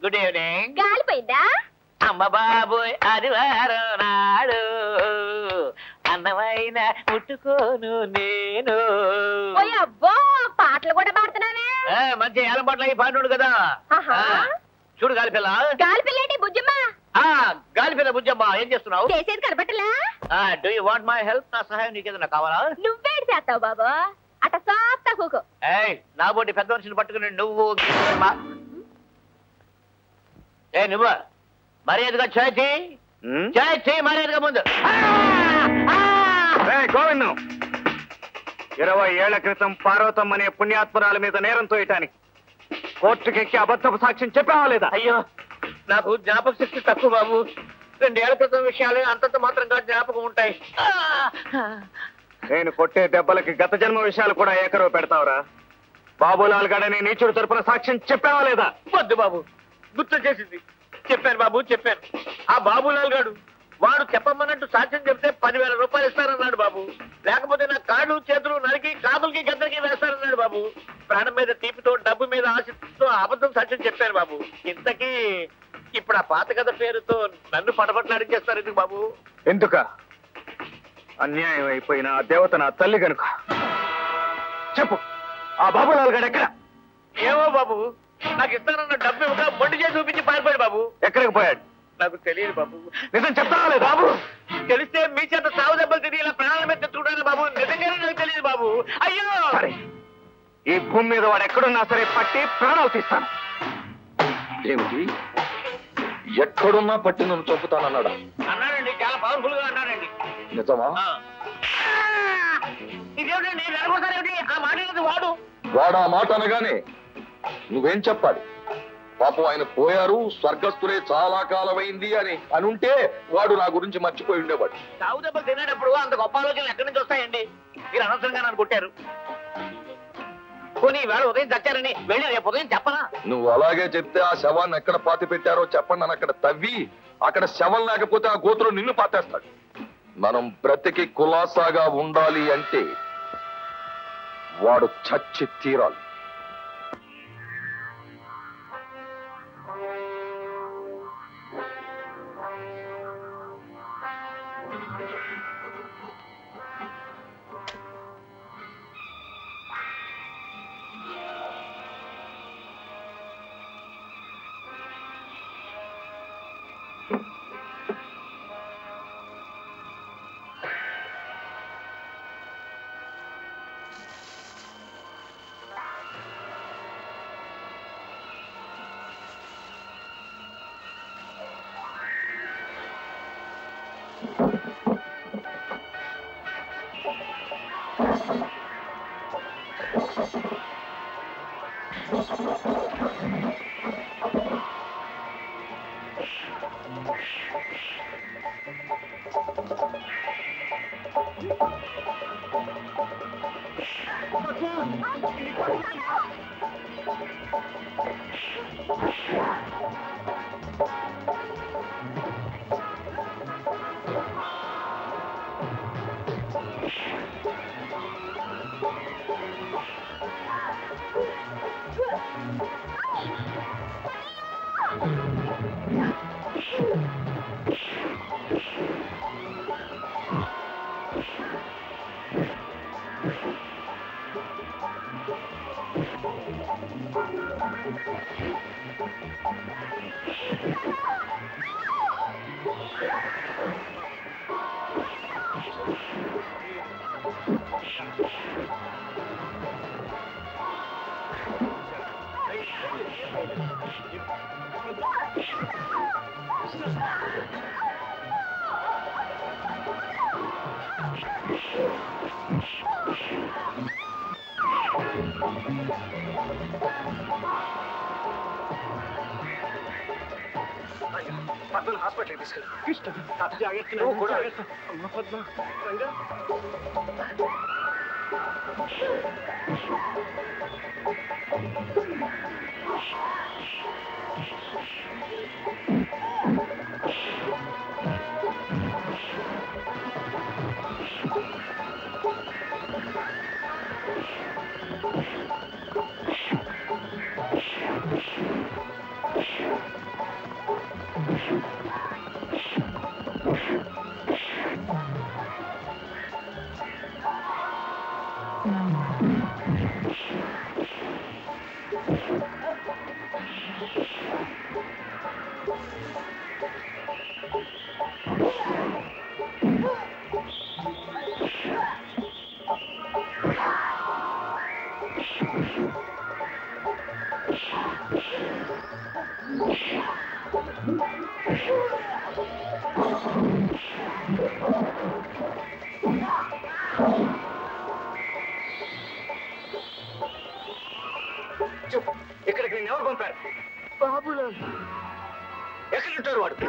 Good evening గాలిపోయిందా అమ్మ బాబోయ్ ఆదివారం నాడు అన్నమైన ముట్టుకోను నేను ఓయ్ అబ్బో పాటలు కూడా పాడుతున్నావే ఆ, మంచి ఏలం పట్ల ఈ పాడు కదా ఆహా. ఆ, చూడు గాలిపిల్ల గాలిపిల్లేటి బుజ్జమ్మ ఆ గాలిపిల్ల బుజ్జమ్మ ఏం చేస్తున్నావు చేసేది కనబట్టలా do you want my help నా సహాయం నీకేదన్నా కావాలా నువ్వేడు చేస్తావు బాబు అట సాత్తా కూకో ఏయ్ నా బోటి పెద్ద మనిషిని పట్టుకుని నువ్వు మా- ఏ నువ్వు మర్యాదగా చేతి చేతి మర్యాదగా ముందు ఆ! ఆ! గోవిందం ఇరవై ఏళ్ల క్రితం పార్వతమ్మ అనే పుణ్యాత్మరాల మీద నేరం తోయటానికి కోర్టుకెక్కి అబద్ధపు సాక్ష్యం చెప్పావా లేదా అయ్యో నాకు జ్ఞాపక శక్తి తక్కువ బాబు రెండేళ్ల క్రితం విషయాలే అంతంత మాత్రంగా జ్ఞాపకం ఉంటాయి ఆ! నేను కొట్టే దెబ్బలకి గత జన్మ విషయాలు కూడా ఏకరవ పెడతావురా బాబులాల్ గడని నీచుడు తరపున సాక్ష్యం చెప్పావా లేదా వద్దు బాబు గుర్తు చేసింది చెప్పాను బాబు చెప్పాను ఆ బాబులాల్ గాడు వాడు చెప్పమన్నట్టు సాక్ష్యం చెప్తే పదివేల రూపాయలు ఇస్తారన్నాడు బాబు లేకపోతే నా కాళ్ళు చేతులు నరికి కాదులకి గద్దరికి వేస్తారన్నాడు బాబు ప్రాణం మీద తీపితో డబ్బు మీద ఆశతో అబద్ధం సాక్ష్యం చెప్పాను బాబు ఇంతకీ ఇప్పుడు ఆ పాత కథ పేరుతో నన్ను పడబట్లాడించేస్తారు ఎందుకు బాబు ఎందుక అన్యాయం అయిపోయిన ఆ దేవత నా తల్లి గనుక చెప్పు ఆ బాబులాల్ గడ ఎక్కడ ఏమో బాబు నాకు ఇస్తానన్న డబ్బు ఇవ్వక మొండి చేసి చూపించి పారిపోయాడు బాబు ఎక్కడికి పోయాడు నాకు తెలియదు బాబు నిజం చెప్తావా లేదా బాబు తెలిస్తే మీ చేత సాగు దెబ్బలు తిరిగి ఇలా ప్రాణాల మీద తెచ్చుకుంటాను బాబు నిజంగానే నాకు తెలియదు బాబు అయ్యో సరే ఈ భూమి మీద వాడు ఎక్కడున్నా సరే పట్టి ప్రాణాలు తీస్తాను ఏమిటి ఎక్కడున్నా పట్టి నన్ను చంపుతానన్నాడా అన్నాడండి చాలా పవర్ఫుల్ గా అన్నాడండి నిజమా ఆ. ఇదేమిటండి వెనకోసారి ఆ మాట ఏమిటి వాడు వాడు ఆ మాట అనగానే నువ్వేం చెప్పాలి పాపం ఆయన పోయారు స్వర్గస్థులే చాలా కాలమైంది అని అనుంటే వాడు నా గురించి మర్చిపోయి ఉండేవాడు సాగు దెబ్బలు తినేటప్పుడు అంత గొప్ప ఆలోచనలు ఎక్కడి నుంచి వస్తాయండి మీరు అనవసరంగా నన్ను కొట్టారు పోనీ ఈవేళ ఉదయం చచ్చారని వెళ్ళి రేపు ఉదయం చెప్పనా నువ్వు అలాగే చెప్తే ఆ శవాన్ని ఎక్కడ పాతి పెట్టారో చెప్పండి అని అక్కడ తవ్వి అక్కడ శవం లేకపోతే ఆ గోతులో నిన్ను పాతేస్తాడు మనం బ్రతికి కులాసాగా ఉండాలి అంటే వాడు చచ్చి తీరాలి హాస్పిటల్ తీసుకెళ్ళి నువ్వు కూడా అమ్మ పద్మ రంగా చెప్పు ఇక్కడికి నేను ఎవరు పంపారు బాబులాల్ ఎక్కడ ఉంటారు వాడు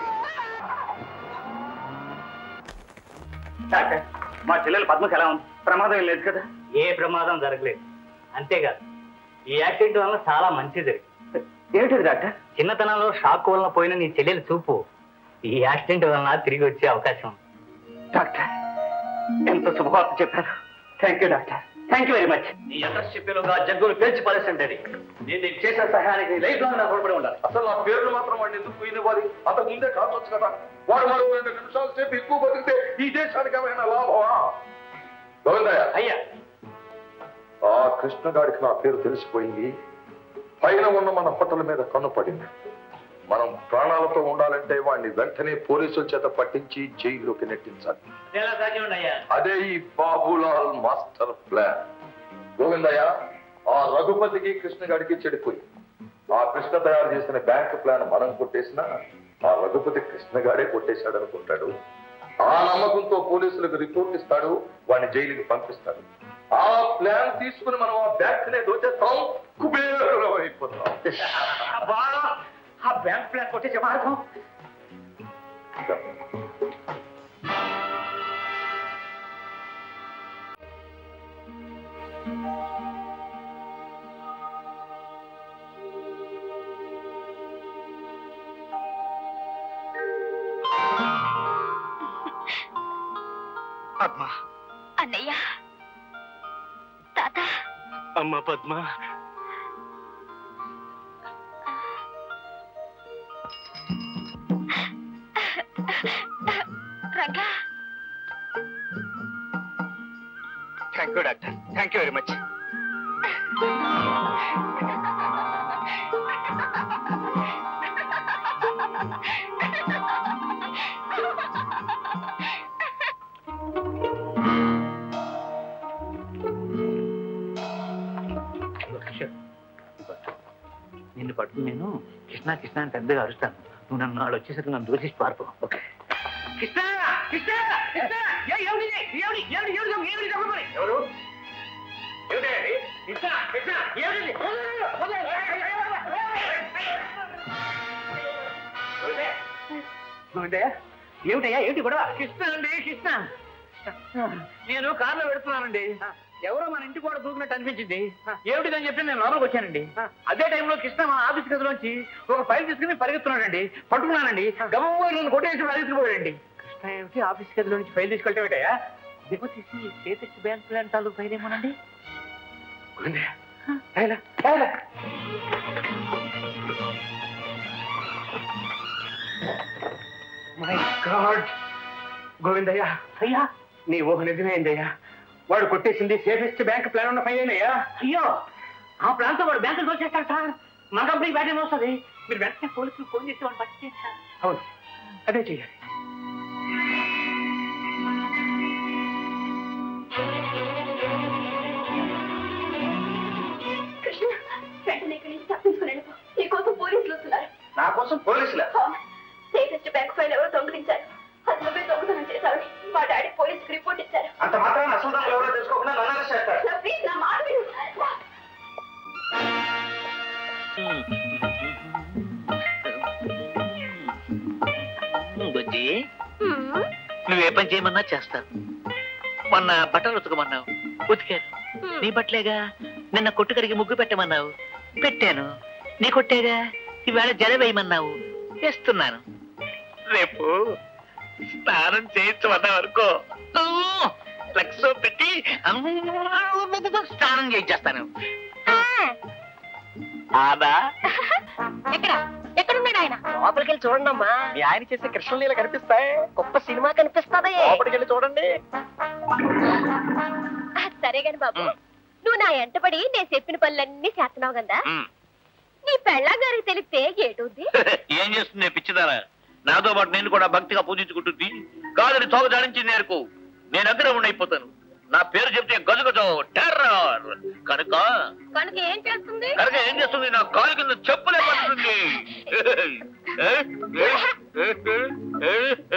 డాక్టర్ మా చెల్లెలు పద్మకి ఎలా ఉంది ప్రమాదం ఏం లేదు కదా ఏ ప్రమాదం జరగలేదు అంతేకాదు ఈ యాక్సిడెంట్ వల్ల చాలా మంచి జరిగింది ఏమిటిది డాక్టర్ చిన్నతనంలో షాక్ వలన పోయిన నీ చెల్లెలు చూపు ఈ యాక్సిడెంట్ వలన తిరిగి వచ్చే అవకాశం ఉంది డాక్టర్ ఎంత శుభవార్త చెప్పారు thank you doctor thank you very much ఈ అడ్రస్ చెప్పేలోగా జగ్గులు పేల్చి పడేసండి నేను నీకు చేసిన సహాయానికి లైఫ్ లాంగ్ నాకు రుణపడి ఉండాలి అసలు నా పేర్లు మాత్రం వాడిని ఎందుకు పోయినవ్వాలి అంతకు ముందే కావచ్చు కదా వాడు మరో రెండు నిమిషాలు సేపు ఎక్కువ బతికితే ఈ దేశానికి ఏమైనా లాభమా గోవిందయ్య అయ్యా ఆ కృష్ణగాడికి నా పేరు తెలిసిపోయింది పైన ఉన్న మన హోటల్ మీద కన్ను పడింది మనం ప్రాణాలతో ఉండాలంటే వాడిని వెంటనే పోలీసుల చేత పట్టించి జైల్లోకి నెట్టించాలి ఎలా సాధ్యం అయ్యా అదే ఈ బాబులాల్ మాస్టర్ ప్లాన్ గోవిందయ్య ఆ రఘుపతికి కృష్ణగాడికి చెడిపోయి ఆ కృష్ణ తయారు చేసిన బ్యాంక్ ప్లాన్ మనం కొట్టేసినా ఆ రఘుపతి కృష్ణగాడే కొట్టేశాడు అనుకుంటాడు ఆ నమ్మకంతో పోలీసులకు రిపోర్ట్ ఇస్తాడు వాడిని జైలుకి పంపిస్తాడు ఆ ప్లాన్ తీసుకుని మనం ఆ బ్యాంక్ నే దోచేస్తాం కుబేరం అయిపోతాం అబ్బా ఆ బ్యాంక్ ప్లాన్ కొట్టేసే మార్గం పద్మ అన్నయ్య తాత అమ్మ Padma Ranga thank you doctor thank you very much నిన్ను పట్టుకుని నేను కృష్ణ కృష్ణ అని పెద్దగా అరుస్తాను నువ్వు నన్ను నాడు వచ్చేసరికి నన్ను దూషించి పారిపో ఓకే కృష్ణ కృష్ణ కృష్ణ ఏ- ఏమిటి ఇది? ఏమిటి? ఏమిటి? ఏమిటి దొంగ? ఏమిటి దొంగ మరి? ఎవరు ఏమిటి అది? కృష్ణ కృష్ణ ఏమిటి ఇది? వదలు, వదలు, వదలు. గోవిందయ్య ఏమిటయ్యా ఏమిటి గొడవ కృష్ణ అండి కృష్ణ నేను కారులో పెడుతున్నానండి ఎవరో మన ఇంటి కూడా దూకినట్టు అనిపించింది ఏమిటిదని చెప్పి నేను లోపలికి వచ్చానండి అదే టైంలో కృష్ణ మన ఆఫీస్ గదిలోంచి ఒక ఫైల్ తీసుకుని పరిగెత్తున్నాడండి పట్టుకున్నానండి గమమ్మ నన్ను కొట్టేసి పరిగెత్తిపోయాడండి కృష్ణ ఏమిటి ఆఫీస్ గదిలో నుంచి ఫైల్ తీసుకెళ్తే ఏమిటయ్యా దిగు తీసి లేటెస్ట్ బ్యాంక్ ప్లాన్ తాలూకు ఫైల్ ఏమోనండి గోవిందయ్య రాయలా, రాయలా. మై గాడ్ గోవిందయ్య అయ్యా నీ ఊహ నిజమైందయ్యా వాడు కొట్టేసింది సేఫెస్ట్ బ్యాంక్ ప్లాన్ ఉన్న ఫైల్ అయ్యా అయ్యో ఆ ప్రాంతం వాడు బ్యాంకులు దోచేస్తాడు సార్ మన కంపెనీ బ్యాటరీ వస్తుంది మీరు వెంటనే పోలీసులు ఫోన్ చేసి వాళ్ళు పట్టి సార్ అవును అదే చెయ్యాలి కృష్ణ వెంటనే ఇక్కడి నుంచి తప్పించుకుని వెళ్ళిపో నీకోసం పోలీసులు వస్తున్నారు నా కోసం పోలీసుల సేఫెస్ట్ బ్యాంక్ ఫైల్ ఎవరో దొంగిలించారు అది నువ్వే దొంగతనం చేశావని మా డాడీ పోలీసుకి రిపోర్ట్ ఇచ్చారు అంత మాత్రం అసలు దొంగలు ఎవరో తెలుసుకోకుండా నన్ను అరెస్ట్ చేస్తారు నా ప్లీజ్ నా మాట విను రా. బుజ్జి హ్మ్. నువ్వు ఏ పని చేయమన్నా చేస్తాను మొన్న బట్టలు ఉతకమన్నావు ఉతికాను నీ బట్టలేగా నిన్న కొట్టు కడిగి ముగ్గు పెట్టమన్నావు పెట్టాను నీ కొట్టేగా ఈవేళ జల వేయమన్నావు వేస్తున్నాను రేపు స్నానం చేయించమన్నావు అనుకో ఫ్లెక్స్ పెట్టి స్నానం చేయించేస్తాను ఆదా ఎక్కడ ఎక్కడున్నాడు ఆయన లోపలికి వెళ్ళి చూడండి అమ్మా మీ ఆయన చేసే కృష్ణలీల కనిపిస్తాయి గొప్ప సినిమా కనిపిస్తుంది లోపలికి వెళ్ళి చూడండి ఆ, సరే గాని బాబు నువ్వు నా ఎంటబడి నేను చెప్పిన పనులన్నీ చేస్తున్నావు కదా నీ పెళ్ళా గారికి తెలిస్తే ఏటవుద్ది ఏం చేస్తుంది పిచ్చిదారా నాతో పాటు నేను కూడా భక్తిగా పూజించుకుంటుంది కాదని తోక జాడించి నేర్కు నేను అగ్రహం అయిపోతాను నా పేరు చెప్తే గజగజ టెర్రర్ కనుక కనుక ఏం చేస్తుంది కనుక ఏం చేస్తుంది నా కాలు కింద చెప్పులే పడుతుంది